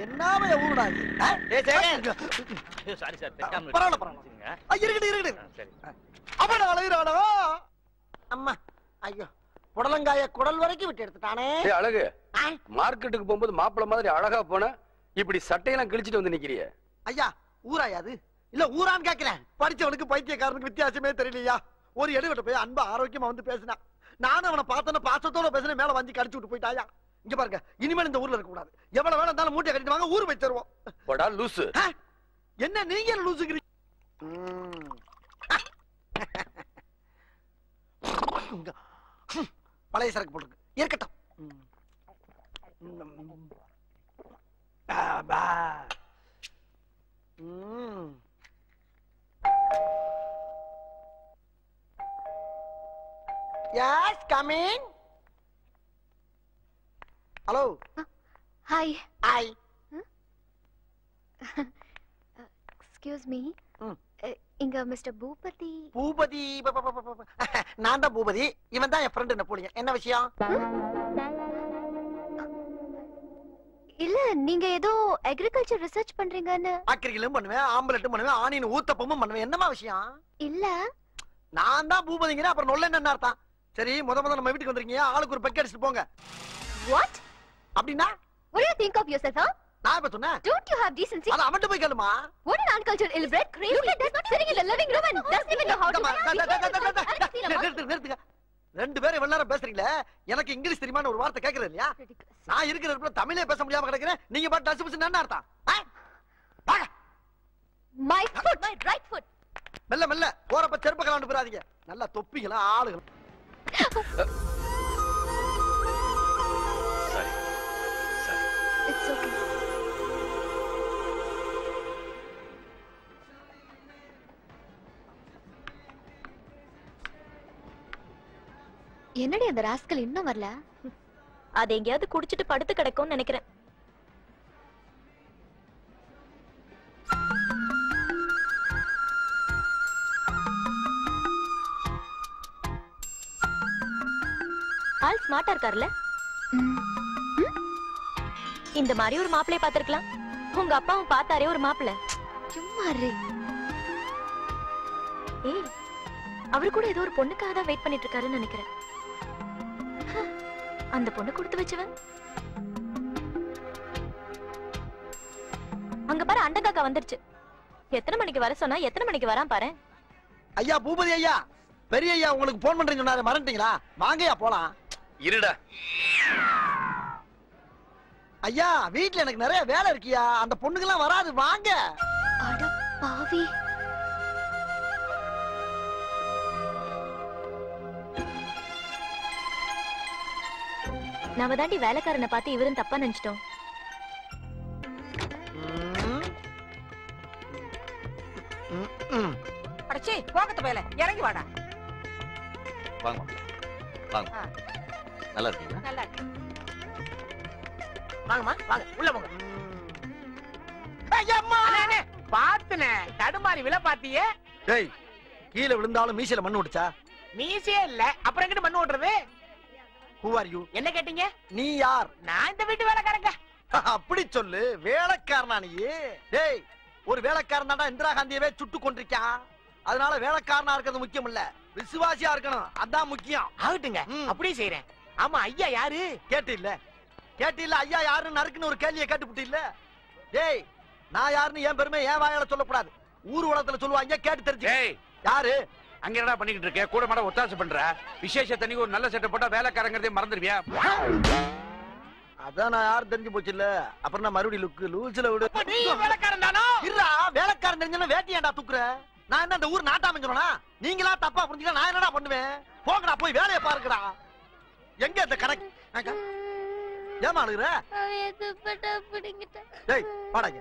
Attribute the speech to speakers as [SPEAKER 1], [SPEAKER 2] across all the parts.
[SPEAKER 1] என்னாம ஊருடா இது ஆ?
[SPEAKER 2] ஏய், Sekar.
[SPEAKER 3] Sorry sir தெரியாம
[SPEAKER 1] பரவாயில்ல, பரவாயில்ல. ஆ, இருக்கட்டும் இருக்கட்டும்
[SPEAKER 3] சரி
[SPEAKER 1] அவன அழகுறாடா அம்மா ஐயோ புடலங்காய குடல் வரைக்கும் விட்டு எடுத்துட்டானே
[SPEAKER 4] ஏய் அழகு
[SPEAKER 1] ஆ,
[SPEAKER 4] மார்க்கெட்டுக்கு போகும்போது மாப்பிள்ளை மாதிரி அழகா போன இப்படி சட்டையெல்லாம் கிழிச்சிட்டு வந்து நிக்கிறிய
[SPEAKER 1] ஐயா ஊராயா அது இல்ல ஊரான்னு கேக்குறேன் படிச்சவனுக்கு பைத்தியக்காரனுக்கு வித்தியாசமே தெரியலையா ஒரு எடுவிட்ட போய் அன்பா ஆரோக்கியமா வந்து பேசினான் நானும் அவனை பார்த்தோன்னு பாசத்தோட பேசினேன் மேல வந்து கடிச்சு விட்டு போயிட்டாயா இங்க பாருங்க இனிமேல் இந்த ஊர்ல இருக்க கூடாது எவ்வளவு வேலை இருந்தாலும் மூட்டை கட்டிட்டு வாங்க ஊர் போய் தருவோம்
[SPEAKER 4] போடா லூசு
[SPEAKER 1] ஆ? என்ன நீங்க என்ன லூசுக்கிறீங்க ம். பழைய சரக்கு போட்டுருக்கு இருக்கட்டும் ம். ம். பா, பா. ம். Yes, come in. Hello
[SPEAKER 5] hi
[SPEAKER 1] hi
[SPEAKER 5] excuse me
[SPEAKER 1] ம்.
[SPEAKER 5] இங்க மிஸ்டர் பூபதி
[SPEAKER 1] பூபதி ப- ப- ப- ப- ப- நான் தான் பூபதி இவன் தான் என் ஃப்ரெண்டு நெப்போலியன் என்ன விஷயம்
[SPEAKER 5] இல்ல நீங்க ஏதோ அக்ரிகல்ச்சர் ரிசர்ச் பண்றீங்கன்னு
[SPEAKER 1] ஆக்கிரிகளும் பண்ணுவேன் ஆம்பலட்டும் பண்ணுவேன் ஆணின் ஊத்தப்பமும் பண்ணுவேன் என்னமா விஷயம்
[SPEAKER 5] இல்ல
[SPEAKER 1] நான் தான் பூபதிங்கிறேன் அப்புறம் நொல்ல என்ன அர்த்தம் சரி முத முத நம்ம வீட்டுக்கு வந்திருக்கீங்க ஆளுக்கு ஒரு பெக் அடிச்சுட்டு போங்க
[SPEAKER 5] வாட்
[SPEAKER 1] அப்படின்னா
[SPEAKER 5] what do you think of yourself huh
[SPEAKER 1] நான் இப்ப சொன்னேன்
[SPEAKER 5] don't you have decency
[SPEAKER 1] அது அவன்கிட்ட போய் கேளுமா
[SPEAKER 5] what an uncultured illiterate crazy look at this not sitting in the living room and doesn't even know how to
[SPEAKER 1] இந்தம்மா, ட- ட- ட- ட- ட- ட- ட-
[SPEAKER 5] Ridiculous.
[SPEAKER 1] நிறுத்து, நிறுத்துங்க ரெண்டு பேரும் இவ்வளவு நேரம் பேசுறீங்களே எனக்கு இங்கிலீஷ் தெரியுமான்னு ஒரு வார்த்தை கேக்குறது இல்லையா நான் இருக்கிற இடத்துல தமிழே பேச முடியாம கிடக்குறேன் நீங்க பாட்டு டச்சு பிடிச்சு என்ன அர்த்தம் ஆ? வாங்க.
[SPEAKER 5] my foot my right foot
[SPEAKER 1] மெல்ல மெல்ல போறப்ப செருப்ப கலாண்டு போறாதீங்க நல்லா தொப்பிங்களா ஆளுகள்
[SPEAKER 4] சரி சரி
[SPEAKER 5] it's okay என்னடி அந்த ராஸ்கல் இன்னும் வரல
[SPEAKER 6] அது எங்கேயாவது குடிச்சிட்டு படுத்து கிடக்கும்னு நினைக்கிறேன் ஆள் ஸ்மார்ட்டா இருக்காருல்ல
[SPEAKER 5] ம்.
[SPEAKER 6] இந்த மாதிரி ஒரு மாப்பிளைய பாத்திருக்கலாம் உங்க அப்பாவும் பார்த்தாரே ஒரு மாப்பிளை
[SPEAKER 5] சும்மா இரு.
[SPEAKER 6] ஏய் அவரு கூட ஏதோ ஒரு பொண்ணுக்காக தான் வெயிட் பண்ணிட்டு இருக்காருன்னு நினைக்கிறேன் ஹ, அந்த பொண்ணு கொடுத்து வச்சவன் அங்க பாரு அண்டக்காக்கா வந்துருச்சு எத்தனை மணிக்கு வர சொன்னா எத்தனை மணிக்கு வரான் பாரு
[SPEAKER 1] ஐயா பூபதி ஐயா பெரிய ஐயா உங்களுக்கு போன் பண்றேன்னு சொன்னாரு மறந்துட்டீங்களா வாங்கய்யா போலாம்
[SPEAKER 4] இருடா
[SPEAKER 1] ஐயா வீட்ல எனக்கு நிறைய வேலை இருக்கியா அந்த பொண்ணுங்கெல்லாம் வராது வாங்க
[SPEAKER 5] அட பாவி
[SPEAKER 6] நாம தாண்டி வேலைக்காரனை பார்த்து இவரும் தப்பா நினைச்சிட்டோம்
[SPEAKER 1] ம். ம், ம்.
[SPEAKER 7] அடச்சி போகத்த போயல இறங்கி வாடா
[SPEAKER 3] வாங்க வாங்க
[SPEAKER 7] ஆ.
[SPEAKER 3] நல்லா இருக்கீங்களா
[SPEAKER 7] நல்லா இருக்கு வாங்கம்மா வாங்க உள்ள போங்க அண்ணே, பாத்துனே தடுமாறி விழ பாத்தியே
[SPEAKER 1] டேய் கீழே விழுந்தாலும் மீசையில மண்ணு விடுச்சா
[SPEAKER 7] மீசே இல்ல அப்புறம் எங்கிட்டு மண்ணு ஓட்டுறது
[SPEAKER 1] ஹூ ஆர் யூ
[SPEAKER 7] என்ன கேட்டீங்க
[SPEAKER 1] நீ யார்
[SPEAKER 7] நான் இந்த வீட்டு வேலைக்காரங்க
[SPEAKER 1] அப்படி சொல்லு வேலைக்காரனா நீ டேய் ஒரு வேலைக்காரன் தான்டா இந்திரா காந்தியவே சுட்டு கொண்டிருக்கான் அதனால வேலைக்காரனா இருக்கிறது முக்கியம் இல்ல விசுவாசியா இருக்கணும் அதான் முக்கியம்
[SPEAKER 7] ஆகட்டுங்க
[SPEAKER 1] ம்.
[SPEAKER 7] அப்படியே செய்யறேன் ஆமா ஐயா யாரு
[SPEAKER 1] கேட்டு இல்ல கேட்டு இல்ல ஐயா யாருன்னு நறுக்குன்னு ஒரு கேள்வியை கேட்டுப்புட்டு இல்ல டேய் நான் யாருன்னு என் பெருமை என் வாயால சொல்லக்கூடாது ஊர் உலகத்துல சொல்லுவாங்க கேட்டு தெரிஞ்சு
[SPEAKER 8] ஏய்
[SPEAKER 1] யாரு
[SPEAKER 8] அங்க என்னடா பண்ணிக்கிட்டு இருக்க கூட மாட ஒத்தாசை பண்ற விசேஷ தண்ணி ஒரு நல்ல செட்டப் போட்டா வேலைக்காரங்கிறதே மறந்துடுவியா
[SPEAKER 1] அதான் நான் யாரும் தெரிஞ்சு போச்சு இல்ல அப்புறம் நான் மறுபடியும் லுக்கு லூசில விடு
[SPEAKER 7] அப்ப நீ வேலைக்காரன் தானோ
[SPEAKER 1] இருடா வேலைக்காரன் தெரிஞ்சா வேட்டி ஏன்டா தூக்குற நான் என்ன இந்த ஊர் நாட்டாம சொன்னா நீங்களா தப்பா புரிஞ்சுக்க நான் என்னடா பண்ணுவேன் போங்கடா போய் வேலையை பாருங்கடா எங்க இந்த கணக்கு அக்கா, ஏம்மா அழுகுற டேய் வாடாங்க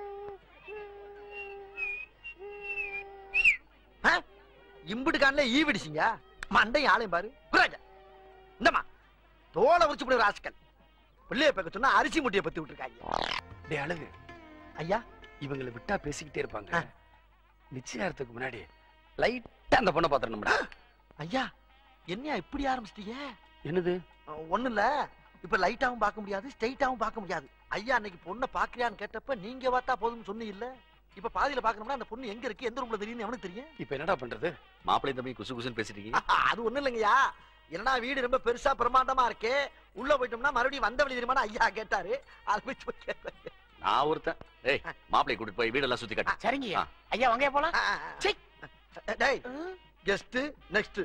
[SPEAKER 1] இம்புட்டு கான்ல ஈ விடிச்சிங்க மண்டையும் ஆளையும் பாரு குறாங்க இந்தம்மா தோலை உரிச்சு போடுற ராஸ்கல் பிள்ளைய பார்க்க சொன்னா அரிசி முட்டையை பத்தி விட்டுருக்காங்க
[SPEAKER 4] டேய் அழகு
[SPEAKER 1] ஐயா
[SPEAKER 4] இவங்களை விட்டா பேசிக்கிட்டே இருப்பாங்க
[SPEAKER 1] ஆ.
[SPEAKER 4] நிச்சயார்த்தத்துக்கு முன்னாடி லைட்டா அந்த பொண்ணை பாத்துறணும்டா
[SPEAKER 1] ஐயா என்னையா இப்படி ஆரம்பிச்சிட்டீங்க
[SPEAKER 4] என்னது
[SPEAKER 1] ஒண்ணு இல்ல இப்ப லைட்டாவும் பார்க்க முடியாது ஸ்ட்ரைட்டாவும் பார்க்க முடியாது ஐயா அன்னைக்கு பொண்ணை பாக்குறியான்னு கேட்டப்ப நீங்க பார்த்தா போதும்னு சொன்னீங்கல்ல இப்ப பாதியில பாக்கணும்னா அந்த பொண்ணு எங்க இருக்கு எந்த ரூம்ல தெரியும்னு அவனுக்கு தெரியும்
[SPEAKER 4] இப்ப என்னடா பண்றது
[SPEAKER 3] மாப்பிள்ளை தம்பி குசு குசுன்னு பேசிட்டு இருக்கீங்க
[SPEAKER 1] அது ஒண்ணு இல்லைங்கய்யா என்னன்னா வீடு ரொம்ப பெருசா பிரமாண்டமா இருக்கு உள்ள போயிட்டோம்னா மறுபடியும் வந்த வழி தெரியுமா ஐயா கேட்டாரு அதை போய் சொல்லி கேட்கறேன்.
[SPEAKER 3] நான் ஒருத்தன் ஏய் மாப்பிள்ளை கூட்டிட்டு போய் வீடெல்லாம் சுத்தி காட்டு
[SPEAKER 7] சரிங்க
[SPEAKER 3] ஆ.
[SPEAKER 7] ஐயா வாங்க போலாம்
[SPEAKER 1] ஆ, ஆ, ஆ.
[SPEAKER 7] சீ.
[SPEAKER 1] டேய் கெஸ்ட் நெக்ஸ்ட்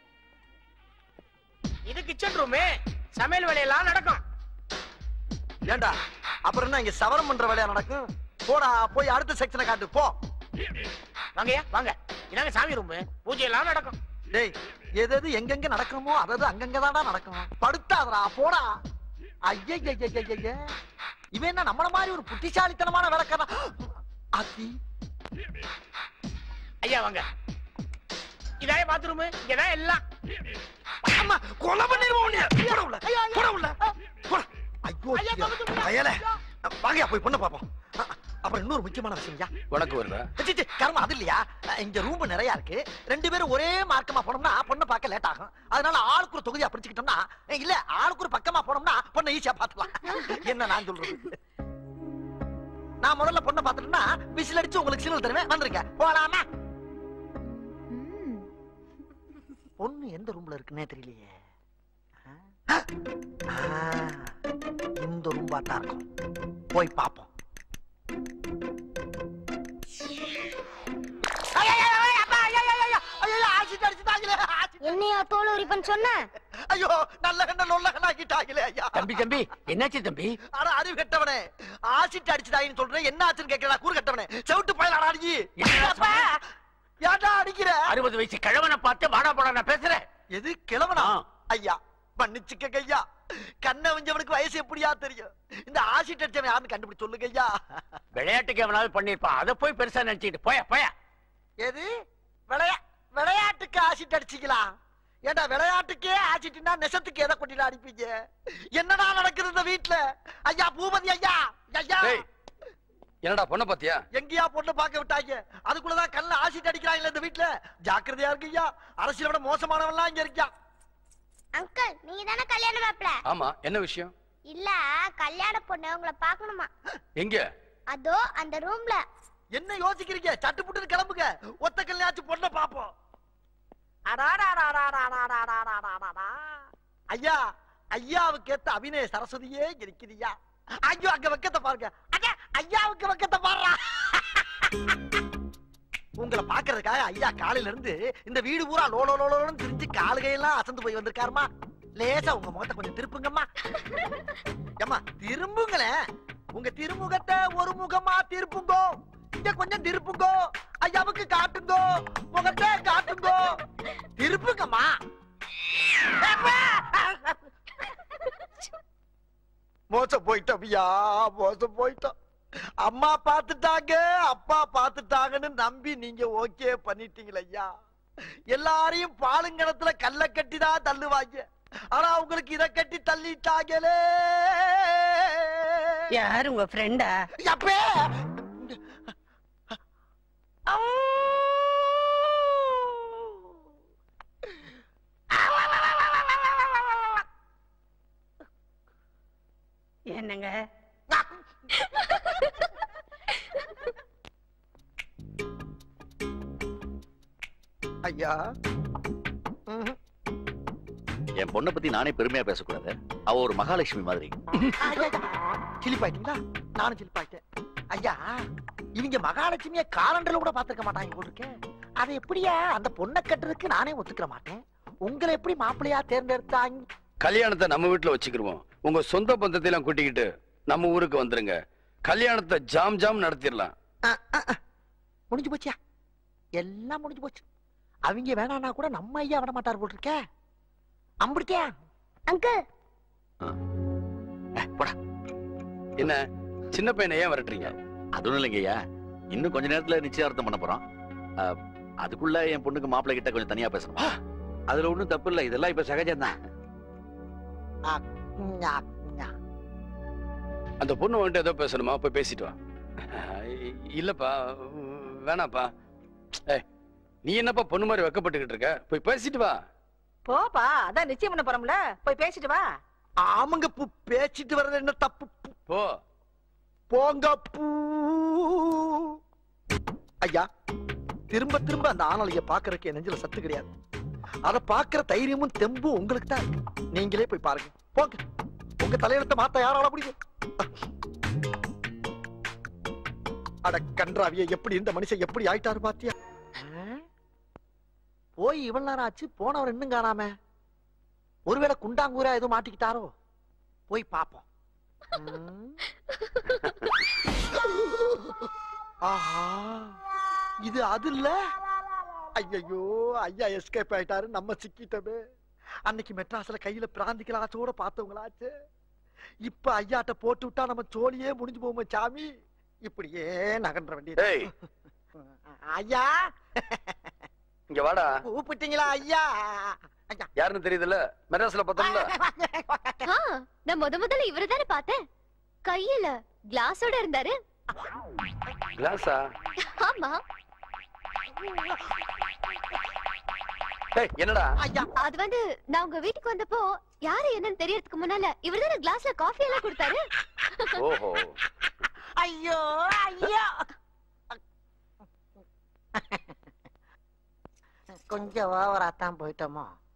[SPEAKER 7] இது கிச்சன் ரூமு சமையல் வேலையெல்லாம் நடக்கும்
[SPEAKER 1] ஏண்டா அப்புறம் என்ன இங்க சவரம் பண்ற வேலையா நடக்கும் போடா போய் அடுத்த செக்ஷனை காட்டு போ
[SPEAKER 7] வாங்கய்யா வாங்க இதாங்க சாமி ரூமு பூஜை எல்லாம் நடக்கும்
[SPEAKER 1] டேய் எது எது எங்கெங்க நடக்கணுமோ அதது அங்கங்கதான்டா நடக்கும் படுத்தாதடா போடா ஐயய்யய்யய்யய்ய இவன் என்ன நம்மள மாதிரி ஒரு புத்திசாலித்தனமான விளக்கதான் அத்தி
[SPEAKER 7] ஐயா வாங்க இதாய பாத்ரூமு இங்கதான் எல்லாம்
[SPEAKER 1] அம்மா கொலை பண்ணிடுவோம் உன்னைய. போடா உள்ள போடா உள்ள போடா ஐயோ
[SPEAKER 7] ஐயா,
[SPEAKER 1] ஐயா.
[SPEAKER 7] கவுத்து விடுடா.
[SPEAKER 1] அயலே வாங்கயா போய் பொண்ணு பாப்போம் அ, அப்புறம் இன்னொரு முக்கியமான விஷயம்யா
[SPEAKER 4] உனக்கு வருதா
[SPEAKER 1] சி, சி, கர்மம் அது இல்லையா இங்க ரூம் நிறைய இருக்கு ரெண்டு பேரும் ஒரே மார்க்கமா போனோம்னா பொண்ணை பார்க்க லேட் ஆகும் அதனால ஆளுக்கு ஒரு தொகுதியா பிடிச்சுக்கிட்டோம்னா இல்ல ஆளுக்கு ஒரு பக்கமா போனோம்னா பொண்ணை ஈஸியா பாத்துக்கலாம் என்ன நான் சொல்றது நான் முதல்ல பொண்ணை பார்த்துட்டேன்னா விசில் அடிச்சு உங்களுக்கு சிக்னல் தருவேன் வந்துருங்க போலாமா
[SPEAKER 6] ம்.
[SPEAKER 1] பொண்ணு எந்த ரூம்ல இருக்குன்னே தெரியலையே ஆ? ஆ, இந்த ரூம் பார்த்தா இருக்கும் போய் பார்ப்போம்
[SPEAKER 5] என்னையா தோல் உரிப்பன் சொன்ன
[SPEAKER 1] ஐயோ நல்ல கண்ண நொல்ல கண்ணாக்கிட்டாங்களே ஐயா
[SPEAKER 7] தம்பி தம்பி என்னாச்சு தம்பி
[SPEAKER 1] அட அறிவு கெட்டவனே ஆசிட் அடிச்சுட்டாயின்னு சொல்றேன் என்ன ஆச்சுன்னு கேட்கறா கூறு கெட்டவனே செவிட்டு பயலாடா அடிக்கி
[SPEAKER 7] என்னடா சொன்ன?
[SPEAKER 1] ஏன்டா அடிக்கிற
[SPEAKER 7] அறுபது வயசு கிழவனை பார்த்து வாடா போடா நான் பேசுறேன்
[SPEAKER 1] எது கிழவனா
[SPEAKER 7] ஆ.
[SPEAKER 1] ஐயா மன்னிச்சுக்க ஐயா கண்ணை வஞ்சவனுக்கு வயசு எப்படியா தெரியும் இந்த ஆசிட் அடிச்சவன் யாருன்னு கண்டுபிடிச்சு சொல்லுங்க ஐயா
[SPEAKER 7] விளையாட்டுக்கு எவனாவது பண்ணிருப்பான் அதை போய் பெருசா நினைச்சிட்டு போயா போயா
[SPEAKER 1] எது விளையா விளையாட்டுக்கு ஆசிட் அடிச்சிங்களா ஏண்டா விளையாட்டுக்கே ஆசிட்னா நெசத்துக்கு எதை கொட்டிட்டு அடிப்பீங்க என்னடா நடக்குது இந்த வீட்டுல ஐயா பூபதி ஐயா ஐயா
[SPEAKER 4] டேய் என்னடா பொண்ணை பாத்தியா
[SPEAKER 1] எங்கேயா பொண்ணு பார்க்க விட்டாங்க அதுக்குள்ளதான் கல்ல ஆசிட் அடிக்கிறாங்களே இந்த வீட்டுல ஜாக்கிரதையா இருக்கு ஐயா அரசியலை விட மோசமானவன்லாம் இங்க இருக்கியா
[SPEAKER 5] அங்கிள் நீங்க தானே கல்யாண மாப்பிள
[SPEAKER 4] ஆமா என்ன விஷயம்
[SPEAKER 5] இல்ல கல்யாண பொண்ணு உங்களை பார்க்கணுமா
[SPEAKER 4] எங்க
[SPEAKER 5] அதோ அந்த ரூம்ல
[SPEAKER 1] என்ன யோசிக்கிறீங்க சட்டு புட்டுன்னு கிளம்புங்க ஒத்த கல்யாச்சும் பொண்ணை பாப்போம் அடாடாடாடாடாடாடாடாடாடாடா. ஐயா ஐயாவுக்கு ஏத்த அபிநய சரஸ்வதியே இருக்குதுயா ஐயோ அங்க வெக்கத்தை பாருங்க ஐயா ஐயாவுக்கு வெக்கத்தை பாருடா உங்களை பாக்குறதுக்காக ஐயா காலையில இருந்து இந்த வீடு பூரா லோலோ லோலோன்னு திரிஞ்சு காலுகையெல்லாம் அசந்து போய் வந்திருக்காருமா லேசா உங்க முகத்தை கொஞ்சம் திருப்புங்கம்மா ஏம்மா திரும்புங்களேன் உங்க திருமுகத்தை ஒரு முகமா திருப்புங்கோ இங்க கொஞ்சம் திருப்புங்கோ ஐயாவுக்கு காட்டுங்கோ முகத்தை காட்டுங்கோ திருப்புங்கம்மா மோசம் போயிட்டோம் ஐயா மோசம் போயிட்டோம் அம்மா பாத்துட்டாங்க அப்பா பாத்துட்டாங்கன்னு நம்பி நீங்க ஓகே பண்ணிட்டீங்களே ஐயா எல்லாரையும் பாலுங்கணத்துல கல்ல கட்டி தான் தள்ளுவாங்க ஆனா உங்களுக்கு இத கட்டி தள்ளிட்டாங்களே
[SPEAKER 2] யார் உங்க ஃப்ரெண்டா
[SPEAKER 1] அப்பே
[SPEAKER 2] என்னங்க
[SPEAKER 1] ஐயா ம்ஹும்.
[SPEAKER 3] என் பொண்ணை பத்தி நானே பெருமையா பேசக்கூடாது அவ ஒரு மகாலட்சுமி மாதிரி
[SPEAKER 1] ஐயா, சிலிப்பாயிட்டீங்களா நானும் சிலிப்பாயிட்டேன் ஐயா இவங்க மகாலட்சுமிய காலண்டர்ல கூட பாத்துக்க மாட்டாங்க போல் இருக்கேன் அதை எப்படியா அந்த பொண்ணை கட்டுறதுக்கு நானே ஒத்துக்கிற மாட்டேன் உங்களை எப்படி மாப்பிள்ளையா தேர்ந்தெடுத்தாங்க
[SPEAKER 4] கல்யாணத்தை நம்ம வீட்டுல வச்சுக்கிருவோம் உங்க சொந்த பந்தத்தை எல்லாம் கூட்டிக்கிட்டு நம்ம ஊருக்கு வந்துருங்க கல்யாணத்தை ஜாம் ஜாம் நடத்திடலாம்
[SPEAKER 1] அஹ், அஹ், அஹ். முடிஞ்சு போச்சியா எல்லாம் முடிஞ்சு போச்சு அவங்க வேணான்னா கூட நம்ம ஐயா விட மாட்டார் போல் இருக்க அம்பிடிக்கா
[SPEAKER 5] அங்கிள்
[SPEAKER 3] ஏய், போடா
[SPEAKER 4] என்ன சின்ன பையனை ஏன் விரட்டுறீங்க
[SPEAKER 3] அதுவும் இல்லைங்கய்யா இன்னும் கொஞ்ச நேரத்துல நிச்சயார்த்தம் பண்ண போறோம் அஹ், அதுக்குள்ள என் பொண்ணுக்கு மாப்பிள்ளை கிட்ட கொஞ்சம் தனியா பேசணும் அதுல ஒண்ணும் தப்பு இல்ல இதெல்லாம் இப்ப சகஜம்தான்
[SPEAKER 1] ஞா, ஞா.
[SPEAKER 4] அந்த பொண்ணு வந்துட்டு ஏதோ பேசணுமா போய் பேசிட்டு வா இ- இல்லப்பா வேணாப்பா ஏய் நீ என்னப்பா பொண்ணு மாதிரி வெக்கப்பட்டுக்கிட்டு இருக்க போய் பேசிட்டு வா
[SPEAKER 2] போப்பா அதான் நிச்சயம் பண்ண போறோம்ல போய் பேசிட்டு வா
[SPEAKER 1] ஆமாங்க பூ பேசிட்டு வர்றது என்ன தப்பு பூ.
[SPEAKER 4] போ
[SPEAKER 1] போங்க பூ ஐயா திரும்ப திரும்ப அந்த ஆணலைய பாக்குறதுக்கு என் நெஞ்சில சத்து கிடையாது அத பாக்குற தைரியமும் தெம்பும் உங்களுக்கு தான் இருக்கு. நீங்களே போய் பாருங்க போங்க உங்க தலையெழுத்த மாத்த யாரால முடியும் அட கன்றாவிய எப்படி இந்த மனுஷன் எப்படி ஆயிட்டாரு பாத்தியா ஆ? போய் இவ்வளவு நேரம் ஆச்சு போனவர் இன்னும் காணாம ஒருவேளை குண்டாங்கூரா எதுவும் மாட்டிக்கிட்டாரோ போய் பாப்போம் ம். ஆஹா இது அது இல்ல ஐயோ ஐயா எஸ்கேப் ஆயிட்டாரு நம்ம சிக்கிட்டோமே அன்னைக்கு மெட்ராஸ்ல கையில பிராந்தி கிளாச்சோட பார்த்தவங்களாச்சு இப்ப ஐயாட்ட போட்டு விட்டா நம்ம சோழியே முடிஞ்சு போவோமே சாமி இப்படியே நகன்ற வேண்டியது
[SPEAKER 4] ஏய்
[SPEAKER 1] ஐயா
[SPEAKER 4] இங்க வாடா
[SPEAKER 1] கூப்பிட்டீங்களா ஐயா ஐயா
[SPEAKER 4] யாருன்னு தெரியுதுல்ல மெட்ராஸ்ல பார்த்தோம்ல
[SPEAKER 5] ஆ, நான் முத முதல்ல இவரை தானே பார்த்தேன் கையில கிளாஸோட இருந்தாரு
[SPEAKER 4] கிளாஸா
[SPEAKER 5] ஆமா
[SPEAKER 4] ஏய் என்னடா
[SPEAKER 1] ஐயா
[SPEAKER 5] அது வந்து நான் உங்க வீட்டுக்கு வந்தப்போ யாரு என்னன்னு தெரியறதுக்கு முன்னால இவர் தானே கிளாஸ்ல காஃபி எல்லாம் கொடுத்தாரு
[SPEAKER 4] ஓஹோ
[SPEAKER 1] ஐயோ ஐயோ கொஞ்சம் ஓவரா தான் போயிட்டோமோ